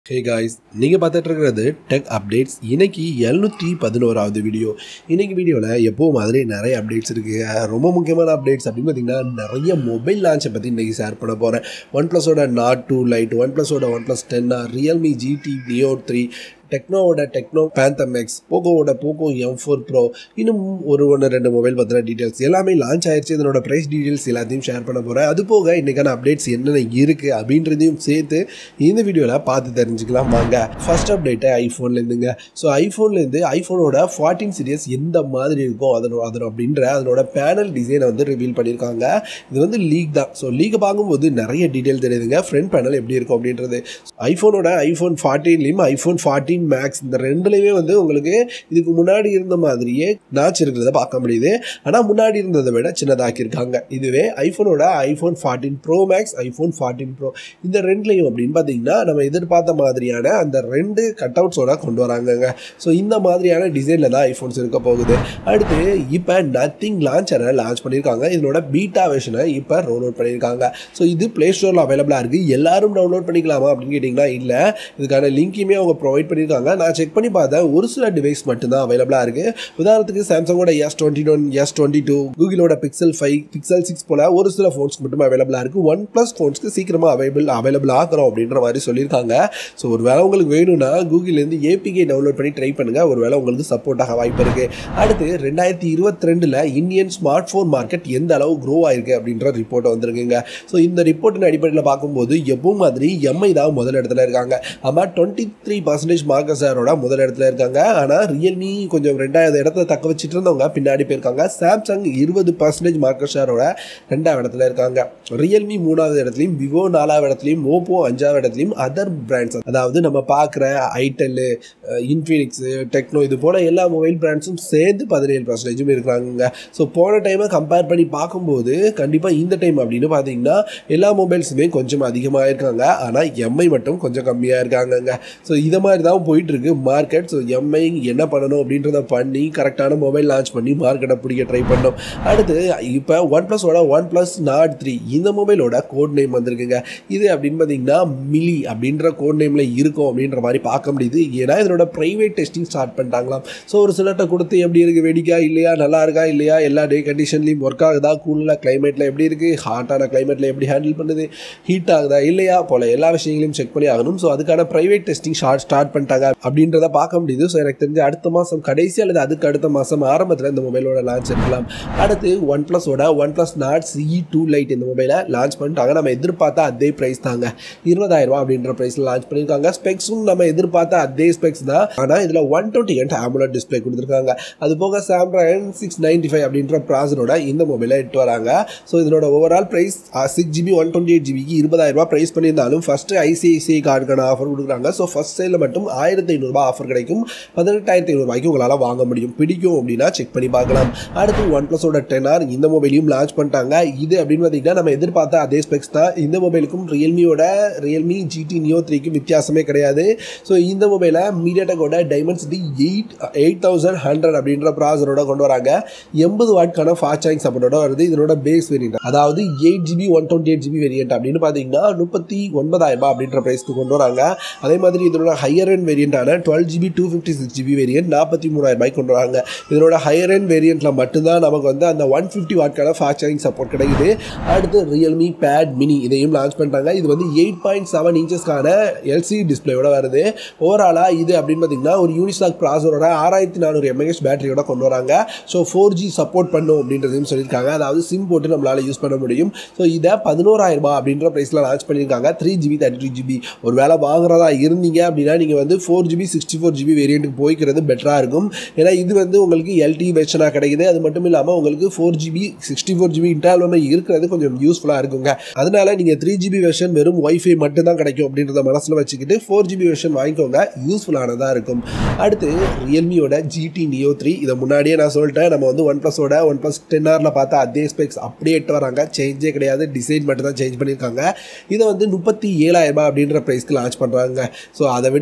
hey guys நீங்கள் பார்த்துட்டு இருக்கிறது டெக் அப்டேட்ஸ் இன்னைக்கு எழுநூற்றி பதினோராவது வீடியோ இன்னைக்கு வீடியோவில் எப்போ மாதிரி நிறைய அப்டேட்ஸ் இருக்குது ரொம்ப முக்கியமான அப்டேட்ஸ் அப்படின்னு பார்த்தீங்கன்னா நிறைய மொபைல் லான்ச்சை பற்றி இன்றைக்கி ஷேர் பண்ண போகிறேன் ஒன் ப்ளஸோட நாட் டூ லைட் ஒன் ப்ளஸோட one plus ten realme GT neo three டெக்னோவோட டெக்னோ பேந்தம் எக்ஸ் போகோவோட போகோ எம் ஃபோர் ப்ரோ இன்னும் ஒரு ஒன்று ரெண்டு மொபைல் பற்றின டீட்டெயில்ஸ் எல்லாமே லான்ச் ஆயிடுச்சு இதனோட ப்ரைஸ் டீட்டெயில்ஸ் எல்லாத்தையும் ஷேர் பண்ண போகிறேன் அது போக இன்றைக்கான அப்டேட்ஸ் என்னென்ன இருக்குது அப்படின்றதையும் சேர்த்து இந்த வீடியோவில் பார்த்து தெரிஞ்சுக்கலாம் வாங்க ஃபர்ஸ்ட் அப்டேட்டு ஐஃபோன்லேருந்துங்க ஸோ ஐஃபோன்லேருந்து ஐஃபோனோட ஃபார்ட்டீன் சீரியஸ் எந்த மாதிரி இருக்கும் அதனோட அதனோட அப்படின்ற அதனோட பேனல் டிசைனை வந்து ரிவீல் பண்ணியிருக்காங்க இது வந்து லீக் தான் ஸோ லீக்கை பார்க்கும்போது நிறைய டீட்டெயில் தெரியுதுங்க ஃப்ரண்ட் பேனல் எப்படி இருக்கும் அப்படின்றது ஐஃபோனோட ஐஃபோன் ஃபார்ட்டீன்லேயும் ஐஃபோன் ஃபார்ட்டீன் மேக்ஸ் இந்த ரெண்டுலேயுமே வந்து உங்களுக்கு இதுக்கு முன்னாடி இருந்த மாதிரியே நாச் இருக்கிறத பார்க்க முடியுது ஆனால் முன்னாடி இருந்ததை விட சின்னதாக்கியிருக்காங்க இதுவே ஐஃபோனோட iPhone fourteen pro max iPhone fourteen pro இந்த ரெண்டுலையும் அப்படின்னு பார்த்தீங்கன்னா நம்ம எதிர்பார்த்த மாதிரியான அந்த ரெண்டு கட் அவுட்ஸோட கொண்டு வராங்கங்க ஸோ இந்த மாதிரியான டிசைனில் தான் ஐஃபோன்ஸ் இருக்க போகுது அடுத்து இப்போ நத்திங் லான்ச்சரை லான்ச் பண்ணியிருக்காங்க இதனோட பீட்டா வெர்ஷனை இப்போ ரோல் அவுட் பண்ணியிருக்காங்க ஸோ இது ப்ளே ஸ்டோரில் அவைலபிளாக இருக்குது எல்லாரும் டவுன்லோட் பண்ணிக்கலாமா அப்படின்னு கேட்டிங்கன்னா இல்லை இதுக்கான லிங்க்கையுமே அவங்க ப்ரொவைட் பண்ணியிருக்காங்க நான் செக் பண்ணி பார்த்தேன் ஒரு சில டிவைஸ் மட்டும்தான் அவைலபிளாக இருக்குது உதாரணத்துக்கு சாம்சங்கோட S twenty one S twenty two கூகுளோட பிக்சல் ஃபைவ் பிக்சல் சிக்ஸ் போல ஒரு சில ஃபோன்ஸ்க்கு மட்டும் அவைலபிளாக இருக்குது ஒன் ப்ளஸ் ஃபோன்ஸ்க்கு சீக்கிரமாக அவைலபிள் அவைலபிள் ஆகிறோம் அப்படின்ற மாதிரி சொல்லியிருக்காங்க ஸோ ஒரு வேளை உங்களுக்கு வேணும்னா கூகுள்லேருந்து ஏபிகே டவுன்லோட் பண்ணி ட்ரை பண்ணுங்கள் ஒரு வேளை உங்களுக்கு சப்போர்ட் ஆக வாய்ப்பு இருக்குது அடுத்து ரெண்டாயிரத்தி இருபத்தி ரெண்டில் இந்தியன் ஸ்மார்ட் ஃபோன் மார்க்கெட் எந்த அளவு க்ரோ ஆயிருக்கு அப்படின்ற ரிப்போர்ட் வந்திருக்குங்க ஸோ இந்த ரிப்போர்ட்டின் அடிப்படையில் பார்க்கும்போது எப்போ மாதிரி எம்ஐ தான் முதல் இடத்துல இருக்காங்க ஆமாம் டுவெண்ட்டி த்ரீ பர்சன்டேஜ் மார்க்கஸ் ஷேரோட முதல் இடத்துல இருக்காங்க ஆனால் ரியல்மி கொஞ்சம் ரெண்டாவது இடத்த தக்க வச்சுட்டு இருந்தவங்க பின்னாடி போயிருக்காங்க சாம்சங் இருபது பர்சன்டேஜ் மார்க்கெட் ஷேரோட ரெண்டாவது இடத்துல இருக்காங்க ரியல்மி மூணாவது இடத்துலையும் விவோ நாலாவது இடத்துலையும் ஓப்போ அஞ்சாவது இடத்துலையும் அதர் பிராண்ட்ஸ் அதாவது நம்ம பார்க்குற ஐடெல்லு இன்ஃபினிக்ஸு டெக்னோ இது போல எல்லா மொபைல் பிராண்ட்ஸும் சேர்ந்து பதினேழு பர்சன்டேஜும் இருக்கிறாங்க ஸோ போன டைமை கம்பேர் பண்ணி பார்க்கும்போது கண்டிப்பாக இந்த டைம் அப்படின்னு பார்த்தீங்கன்னா எல்லா மொபைல்ஸுமே கொஞ்சம் அதிகமாக இருக்காங்க ஆனால் எம்ஐ மட்டும் கொஞ்சம் கம்மியாக இருக்காங்கங்க ஸோ இதை மாதிரி தான் போயிட்டுருக்கு மார்க்கெட் ஸோ எம்ஐ என்ன பண்ணணும் அப்படின்றத பண்ணி கரெக்டான மொபைல் லான்ச் பண்ணி மார்க்கெட்டை பிடிக்க ட்ரை பண்ணோம் அடுத்து இப்போ ஒன் ப்ளஸோட ஒன் ப்ளஸ் நாட் த்ரீ இந்த மொபைலோட கோட் நேம் வந்திருக்குங்க இது அப்படின்னு பார்த்தீங்கன்னா மிலி அப்படின்ற கோட் நேமில் இருக்கும் அப்படின்ற மாதிரி பார்க்க முடியுது ஏன்னா இதனோட ப்ரைவேட் டெஸ்டிங் ஸ்டார்ட் பண்ணிட்டாங்களாம் ஸோ ஒரு சிலர்கிட்ட கொடுத்து எப்படி இருக்குது வெடிக்கா இல்லையா நல்லா இருக்கா இல்லையா எல்லா டே கண்டிஷன்லையும் ஒர்க் ஆகுதா கூலில் கிளைமேட்டில் எப்படி இருக்குது ஹாட்டான கிளைமேட்டில் எப்படி ஹேண்டில் பண்ணுது ஹீட் ஆகுதா இல்லையா போல் எல்லா விஷயங்களையும் செக் பண்ணி ஆகணும் ஸோ அதுக்கான ப்ரைவேட் டெஸ்டிங் ஷார்ட் ஸ்டார்ட் பண்ணிட்டாங்க அப்படின்றத பார்க்க முடியுது ஸோ எனக்கு தெரிஞ்சு அடுத்த மாதம் கடைசி அல்லது அதுக்கு அடுத்த மாதம் ஆரம்பத்தில் இந்த மொபைலோட லான்ச் இருக்கலாம் அடுத்து ஒன் ப்ளஸோட one plus Nord CE two lite இந்த மொபைலை லான்ச் பண்ணிட்டாங்க நம்ம எதிர்பார்த்தா அதே ப்ரைஸ் தாங்க இருபதாயிரம் ரூபா அப்படின்ற ப்ரைஸில் லான்ச் பண்ணியிருக்காங்க ஸ்பெக்ஸும் நம்ம எதிர்பார்த்த அதே ஸ்பெக்ஸ் தான் ஆனால் இதில் one twenty end AMOLED display கொடுத்துருக்காங்க அது போக சாம்ராயன் சிக்ஸ் நைன்டி ஃபைவ் அப்படின்ற ப்ராசரோட இந்த மொபைலை எட்டு வராங்க ஸோ இதனோட overall price six GB one twenty eight ஜிபிக்கு இருபதாயிரம் ரூபாய் ப்ரைஸ் பண்ணியிருந்தாலும் ஃபஸ்ட்டு ஐசிஐசிஐ கார்டுக்கான ஆஃபர் கொடுக்குறாங்க ஸோ ஃபஸ்ட் சைடில் மட்டும் ஆயிரத்தி ஐநூறுரூபா ஆஃபர் கிடைக்கும் பதினெட்டாயிரத்தி ஐநூறுபாய்க்கு உங்களால் வாங்க முடியும் பிடிக்கும் அப்படின்னா செக் பண்ணி பார்க்கலாம் அடுத்து ஒன் ப்ளஸோட டென் ஆர் இந்த மொபைலையும் லான்ச் பண்ணிட்டாங்க இது அப்படின்னு பார்த்தீங்கன்னா நம்ம எதிர்பார்த்த அதே ஸ்பெக்ஸ் தான் இந்த மொபைலுக்கும் ரியல்மியோட ரியல்மி ஜிடி நியோ த்ரீக்கும் வித்தியாசமே கிடையாது ஸோ இந்த மொபைலை மீடியாடெக்கோட Dimensity eight eight thousand hundred அப்படின்ற ப்ராசரோட கொண்டு வராங்க எண்பது வாட்க்கான ஃபாஸ்ட் சார்ஜிங் சப்போர்ட்டோட வருது இதனோட பேஸ் வேரியன்ட் அதாவது eight GB one twenty eight GB variant அப்படின்னு பார்த்தீங்கன்னா முப்பத்தி ஒன்பதாயிரம் ரூபாய் அப்படின்ற ப்ரைஸ்க்கு கொண்டு வராங்க அதே மாதிரி இதனோட ஹையர் எண்ட் வேரியண்டான twelve GB two fifty six GB variant நாற்பத்தி மூணாயிரம் ரூபாய்க்கு கொண்டு வராங்க இதனோட ஹையர் எண்ட் வேரியண்ட்டில் மட்டும்தான் நமக்கு வந்து அந்த ஒன் ஃபிஃப்டி வாட்க்கான ஃபாஸ்ட் சார்ஜிங் சப்போர்ட் கிடைக்குது அடுத்து ரியல்மி பேட் மினி இதையும் லான்ச் பண்ணிட்டாங்க இது வந்து எயிட் பாயிண்ட் செவன் இன்ச்சஸ்க்கான எல்சிடி டிஸ்பிளேயோட வருது ஓவராலாக இது அப்படின்னு பார்த்தீங்கன்னா ஒரு யூனிஸ்டாக் ப்ராசரோட ஆறாயிரத்தி நானூறு எம்ஏஹெச் பேட்டரியோட கொண்டு வராங்க ஸோ ஃபோர் ஜி சப்போர்ட் பண்ணும் அப்படின்றதையும் சொல்லியிருக்காங்க அதாவது சிம் போட்டு நம்மளால் யூஸ் பண்ண முடியும் ஸோ இதை பதினோராயிரம் ரூபாய் அப்படின்ற ப்ரைஸில் லான்ச் பண்ணியிருக்காங்க three GB thirty two GB ஒரு வேலை வாங்குறதா இருந்தீங்க அப்படின்னா நீங்கள் வந்து four GB sixty four GB வேரியண்ட்டுக்கு போய்க்கிறது பெட்டராக இருக்கும் ஏன்னா இது வந்து உங்களுக்கு எல்டி வெர்ஷனாக கிடைக்குது அது மட்டும் இல்லாமல் உங்களுக்கு four GB sixty four GB interval இருக்கிறது கொஞ்சம் யூஸ்ஃபுல்லாக இருக்குங்க அதனால நீங்கள் த்ரீ ஜிபி வெர்ஷன் வெறும் ஒய்ஃபை மட்டும் தான் கிடைக்கும் அப்படின்றத மனசில் வச்சுக்கிட்டு ஃபோர் ஜிபி வெர்ஷன் வாங்கிக்கோங்க யூஸ்ஃபுல்லானதாக இருக்கும் அடுத்து ரியல்மியோட ஜிடி நியோ த்ரீ இதை முன்னாடியே நான் சொல்லிட்டேன் நம்ம வந்து ஒன் ப்ளஸோட ஒன் ப்ளஸ் டென் ஆரில் பார்த்தா அதே ஸ்பெக்ஸ் அப்படியே எட்டு வராங்க சேஞ்சே கிடையாது டிசைன் மட்டும் தான் சேஞ்ச் பண்ணியிருக்காங்க இதை வந்து முப்பத்தி ஏழாயிரம் ரூபாய் அப்படின்ற ப்ரைஸ்க்கு லான்ச் பண்ணுறாங்க ஸோ அதை விட இதில் வந்து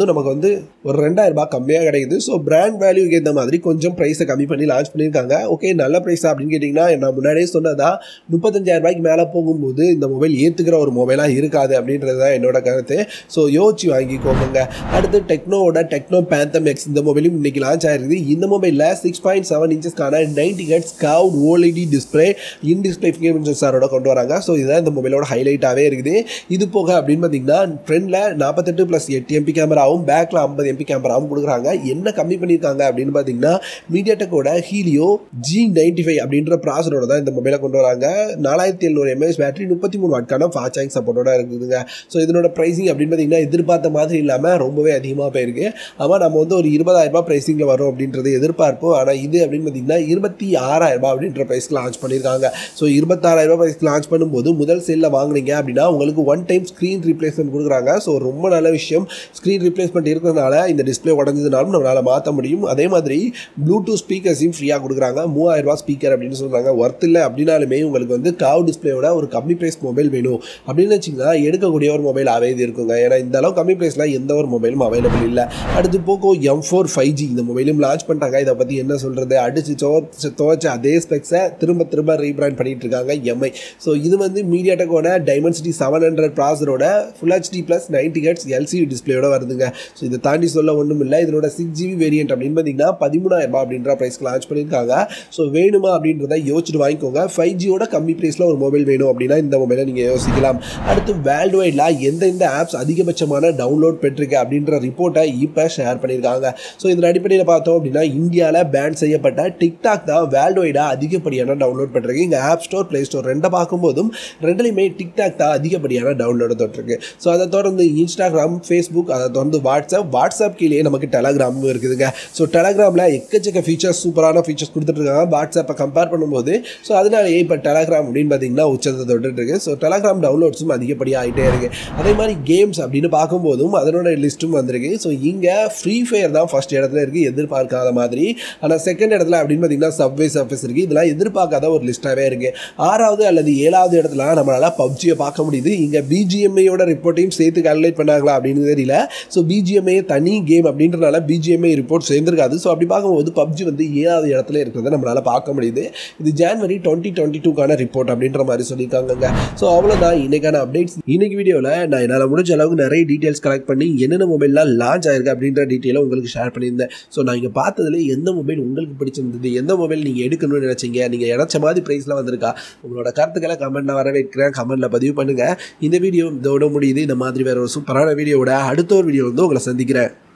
நமக்கு வந்து ஒரு ரெண்டாயிரம் ரூபாய் கம்மியாக கிடைக்குது ஸோ பிராண்ட் வேல்யூக்கு ஏற்ற மாதிரி கொஞ்சம் ப்ரைஸை கம்மி பண்ணி லான்ச் பண்ணியிருக்காங்க ஓகே நல்ல ப்ரைஸா அப்படின்னு கேட்டிங்கன்னா நான் முன்னாடியே சொன்னதா முப்பத்தஞ்சாயிரம் ரூபாய்க்கு மேலே போகும்போது இந்த மொபைல் ஏற்றுக்கிற ஒரு மொபைலாக இருக்காது அப்படின்றது தான் என்னோட கருத்து ஸோ யோசிச்சு வாங்கிக்கோங்க அடுத்து டெக்னோவோட டெக்னோ பேந்தம் எக்ஸ் இந்த மொபைலும் இன்னைக்கு லான்ச் ஆயிருக்குது இந்த மொபைலில் சிக்ஸ் பாயிண்ட் செவன் இன்ச்சஸ்க்கான ninety hertz curved OLED display in display finger சென்சாரோட கொண்டு வராங்க ஸோ இதுதான் இந்த மொபைலோட ஹைலைட்டாகவே இருக்குது இது போக அப்படின்னு பார்த்தீங்கன்னா ஃப்ரண்டில் நாற்பத்தெட்டு ப்ளஸ் எட்டு எம்பி கேமராவும் பேக்கில் ஐம்பது எம்பி கேமராவும் கொடுக்குறாங்க என்ன கம்மி பண்ணியிருக்காங்க அப்படின்னு பார்த்தீங்கன்னா மீடியாடெக்கோட ஹீலியோ ஜி நைன்டி ஃபைவ் அப்படின்ற ப்ராசரோட தான் இந்த மொபைலை கொண்டு வராங்க நாலாயிரத்தி எழுநூறு எம்ஏஎஸ் பேட்டரி முப்பத்தி மூணு வாட்கான ஃபாஸ்ட் சார்ஜிங் சப்போர்ட்டோட இருக்குதுங்க ஸோ இதனோட ப்ரைஸிங் அப்படின்னு பார்த்தீங்கன்னா எதிர்பார்த்த மாதிரி இல்லாமல் ரொம்பவே அதிகமாக போயிருக்கு ஆமாம் நம்ம வந்து ஒரு இருபதாயிரம் ரூபாய் ப்ரைஸிங்கில் வரும் அப்படின்றது எதிர்பார்ப்போம் ஆனால் இது அப்படின்னு பார்த்தீங்கன்னா இருபத்தி ஆறாயிரம் ரூபாய் அப்படின்ற ப்ரைஸ்க்கு லான்ச் பண்ணியிருக்காங்க ஸோ இருபத்தாறாயிரம் ரூபாய் ப்ரைஸ்க்கு லான்ச் பண்ணும்போது முதல் செல்லில் வாங்குனீங்க அப்படின்னா உங்களுக்கு ஒன் டைம் ஸ்க்ரீன் ரீப்ளேஸ்மெண்ட் கொடுக்குறாங்க ஸோ ரொம்ப நல்ல விஷயம் ஸ்க்ரீன் ரீப்ளேஸ்மெண்ட் இருக்கிறதுனால இந்த டிஸ்பிளே உடஞ்சதுனாலும் நம்மளால் மாற்ற முடியும் அதே மாதிரி ப்ளூடூத் ஸ்பீக்கர்ஸையும் ஃப்ரீயாக கொடுக்குறாங்க மூவாயிரம் ரூபாய் ஸ்பீக்கர் அப்படின்னு சொல்கிறாங்க ஒர்த் இல்லை அப்படின்னாலுமே உங்களுக்கு வந்து காவ் டிஸ்பிளேயோட ஒரு கம்மி ப்ரைஸ் மொபைல் வேணும் அப்படின்னு வச்சிங்கன்னா எடுக்கக்கூடிய ஒரு மொபைலாகவே இது இருக்குங்க ஏன்னா இந்த அளவு கம்மி ப்ரைஸில் எந்த ஒரு மொபைலும் அவைலபிள் இல்லை அடுத்து Poco M four five G இந்த மொபைலும் லான்ச் பண்ணிட்டாங்க இதை பற்றி என்ன சொல்கிறது அடிச்சு துவச்சு துவச்ச அதே ஸ்பெக்ஸை திரும்ப திரும்ப ரீபிராண்ட் பண்ணிட்டு இருக்காங்க எம்ஐ ஸோ இது வந்து மீடியாடெக்கோட டைமென்சிட்டி செவன் ஹண்ட்ரட் ப்ராசரோட full HD plus ninety hertz LCD டிஸ்பிளேயோட வருதுங்க ஸோ இதை தாண்டி சொல்ல ஒன்றும் இல்லை இதனோட சிக்ஸ் ஜிபி வேரியன்ட் அப்படின்னு பார்த்தீங்கன்னா பதிமூணாயிரம் ரூபாய் அப்படின்ற ப்ரைஸ்க்கு லான்ச் பண்ணியிருக்காங்க ஸோ வேணுமா அப்படின்றத யோசிச்சுட்டு வாங்கிக்கோங்க ஃபைவ் ஜியோட கம்மி ப்ரைஸில் ஒரு மொபைல் வேணும் அப்படின்னா இந்த மொபைலை நீங்கள் யோசிக்கலாம் அடுத்து வேர்ல்டு வைடில் எந்தெந்த ஆப்ஸ் அதிகபட்சமான டவுன்லோட் பெற்றிருக்கு அப்படின்ற ரிப்போர்ட்டை இப்போ ஷேர் பண்ணியிருக்காங்க ஸோ இதன் அடிப்படையில் பார்த்தோம் அப்படின்னா இந்தியாவில் பேன் செய்யப்பட்ட டிக்டாக் தான் வேர்ல்டு வைடாக அதிகப்படியான டவுன்லோட் பெற்றிருக்கு இங்கே ஆப் ஸ்டோர் ப்ளே ஸ்டோர் ரெண்டை பார்க்கும்போதும் ரெண்டுலையுமே டிக்டாக் தான் அதிகப்படியான டவுன்லோடு தொட்டிருக்கு ஸோ அதை தொடர்ந்து இன்ஸ்டாகிராம் ஃபேஸ்புக் அதை தொடர்ந்து வாட்ஸ்அப் வாட்ஸ்அப் கீழே நமக்கு டெலகிராமும் இருக்குதுங்க ஸோ டெலகிராமில் எக்கச்சக்க ஃபீச்சர்ஸ் சூப்பரான ஃபீச்சர்ஸ் கொடுத்துட்ருக்காங்க வாட்ஸ்அப்பை கம்பேர் பண்ணும்போது ஸோ அதனாலேயே இப்போ டெலகிராம் அப்படின்னு பார்த்தீங்கன்னா உச்சத்தை தொட்டுட்டு இருக்கு ஸோ டெலகிராம் டவுன்லோட்ஸும் அதிகப்படியாக ஆகிட்டே இருக்கு அதே மாதிரி கேம்ஸ் அப்படின்னு பார்க்கும்போதும் அதனோட லிஸ்ட்டும் வந்திருக்கு ஸோ இங்கே ஃப்ரீ ஃபயர் தான் ஃபர்ஸ்ட் இடத்துல இருக்குது எதிர்பார்க்காத மாதிரி ஆனால் செகண்ட் இடத்துல அப்படின்னு பார்த்தீங்கன்னா சப்வே சர்ஃபேஸ் இருக்குது இதெல்லாம் எதிர்பார்க்காத ஒரு லிஸ்ட்டாகவே இருக்குது ஆறாவது அல்லது ஏழாவது இடத்துல நம்மளால் பப்ஜியை பார்க்க முடியுது இங்கே பிஜிஎம்ஐயோட ரிப்போர்ட்டையும் சேர்த்து கால்குலேட் பண்ணாங்களா அப்படின்னு தெரியல ஸோ பிஜிஎம்ஐ தனி கேம் அப்படின்றனால பிஜிஎம்ஐ ரிப்போர்ட் சேர்ந்துருக்காது ஸோ அப்படி பார்க்கும்போது பப்ஜி வந்து ஏழாவது இடத்துல இருக்கிறத நம்மளால் பார்க்க முடியுது இது ஜான்வரி டுவெண்ட்டி டுவெண்ட்டி டூக்கான ரிப்போர்ட் அப்படின்ற மாதிரி சொல்லியிருக்காங்க ஸோ அவ்வளோதான் இன்னைக்கான அப்டேட்ஸ் இன்னைக்கு வீடியோவில் நான் என்னால் முடிஞ்ச அளவுக்கு நிறைய டீட்டெயில்ஸ் கலெக்ட் பண்ணி என்னென்ன மொபைல்லாம் லான்ச் ஆயிருக்கு அப்படின்ற டீட்டெயிலை உங்களுக்கு ஷேர் பண்ணியிருந்தேன் ஸோ நான் இங்கே பார்த்ததுல எந்த மொபைல் உங்களுக்கு பிடிச்சிருந்தது எந்த மொபைல் நீங்கள் எடுக்கணும்னு நினச்சிங்க நீங்கள் நினச்ச மாதிரி ப்ரைஸில் வந்திருக்கா உங்களோட கருத்துக்களை கமெண்ட்டில் வரவேற்கிறேன் கமெண்ட்டில் பதிவு பண்ணுங்கள் இந்த வீடியோ இதோட முடியுது இந்த மாதிரி வேற ஒரு சூப்பரான வீடியோவோட அடுத்த ஒரு வீடியோ வந்து உங்களை சந்திக்கிறேன்